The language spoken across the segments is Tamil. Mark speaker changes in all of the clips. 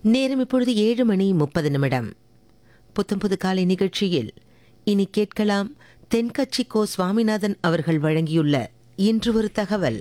Speaker 1: நேரம் இப்பொழுது ஏழு மணி முப்பது நிமிடம் புத்தம் புது காலை நிகழ்ச்சியில் இனி கேட்கலாம் தென்கட்சி கோ சுவாமிநாதன் அவர்கள் வழங்கியுள்ள இன்று ஒரு தகவல்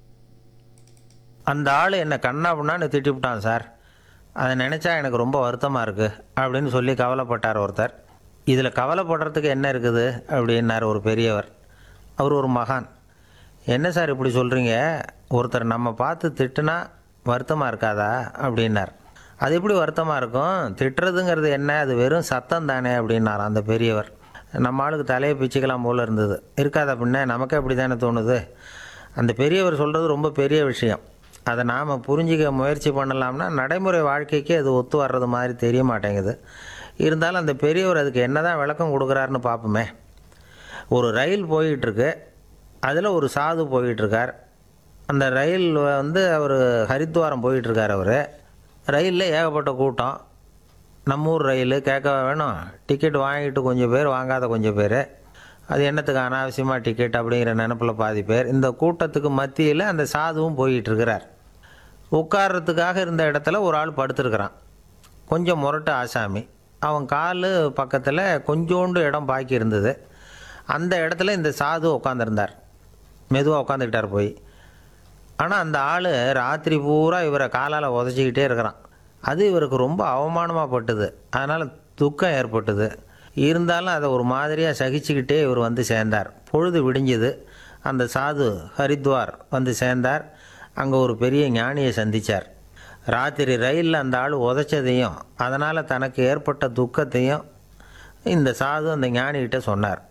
Speaker 2: அந்த ஆள் என்னை கண்ணா பண்ணான்னு திட்டிவிட்டான் சார் அதை நினச்சா எனக்கு ரொம்ப வருத்தமாக இருக்குது அப்படின்னு சொல்லி கவலைப்பட்டார் ஒருத்தர் இதில் கவலைப்படுறதுக்கு என்ன இருக்குது அப்படின்னார் ஒரு பெரியவர் அவர் ஒரு மகான் என்ன சார் இப்படி சொல்கிறீங்க ஒருத்தர் நம்ம பார்த்து திட்டுனா வருத்தமாக இருக்காதா அப்படின்னார் அது எப்படி வருத்தமாக இருக்கும் திட்டுறதுங்கிறது என்ன அது வெறும் சத்தம் தானே அப்படின்னார் அந்த பெரியவர் நம்ம ஆளுக்கு தலையை பிச்சுக்கலாம் போல இருந்தது இருக்காதா பின்ன நமக்கே அப்படி தானே தோணுது அந்த பெரியவர் சொல்கிறது ரொம்ப பெரிய விஷயம் அதை நாம் புரிஞ்சிக்க முயற்சி பண்ணலாம்னா நடைமுறை வாழ்க்கைக்கு அது ஒத்து வர்றது மாதிரி தெரிய மாட்டேங்குது இருந்தாலும் அந்த பெரியவர் அதுக்கு என்ன தான் விளக்கம் கொடுக்குறாருன்னு பார்ப்போமே ஒரு ரயில் போயிட்டுருக்கு அதில் ஒரு சாது போயிட்டுருக்கார் அந்த ரயில் வந்து அவர் ஹரித்வாரம் போயிட்டுருக்கார் அவர் ரயிலில் ஏகப்பட்ட கூட்டம் நம்ம ஊர் ரயில் கேட்க வேணும் டிக்கெட் வாங்கிட்டு கொஞ்சம் பேர் வாங்காத கொஞ்சம் பேர் அது என்னத்துக்கு அனாவசியமாக டிக்கெட் அப்படிங்கிற நினப்பில் பாதி பேர் இந்த கூட்டத்துக்கு மத்தியில் அந்த சாதுவும் போயிட்டு இருக்கிறார் உட்கார்றதுக்காக இருந்த இடத்துல ஒரு ஆள் படுத்திருக்கிறான் கொஞ்சம் முரட்டு ஆசாமி அவன் கால் பக்கத்தில் கொஞ்சோண்டு இடம் பாக்கி இருந்தது அந்த இடத்துல இந்த சாது உட்காந்துருந்தார் மெதுவாக உட்காந்துக்கிட்டார் போய் ஆனால் அந்த ஆள் ராத்திரி பூரா இவரை காலால் உதச்சிக்கிட்டே இருக்கிறான் அது இவருக்கு ரொம்ப அவமானமாக பட்டுது அதனால் துக்கம் ஏற்பட்டது இருந்தாலும் அதை ஒரு மாதிரியாக சகிச்சுக்கிட்டே இவர் வந்து சேர்ந்தார் பொழுது விடிஞ்சது அந்த சாது ஹரித்வார் வந்து சேர்ந்தார் அங்கே ஒரு பெரிய ஞானியை சந்தித்தார் ராத்திரி ரயிலில் அந்த ஆள் உதைச்சதையும் அதனால் தனக்கு ஏற்பட்ட துக்கத்தையும் இந்த சாது அந்த ஞானிகிட்ட சொன்னார்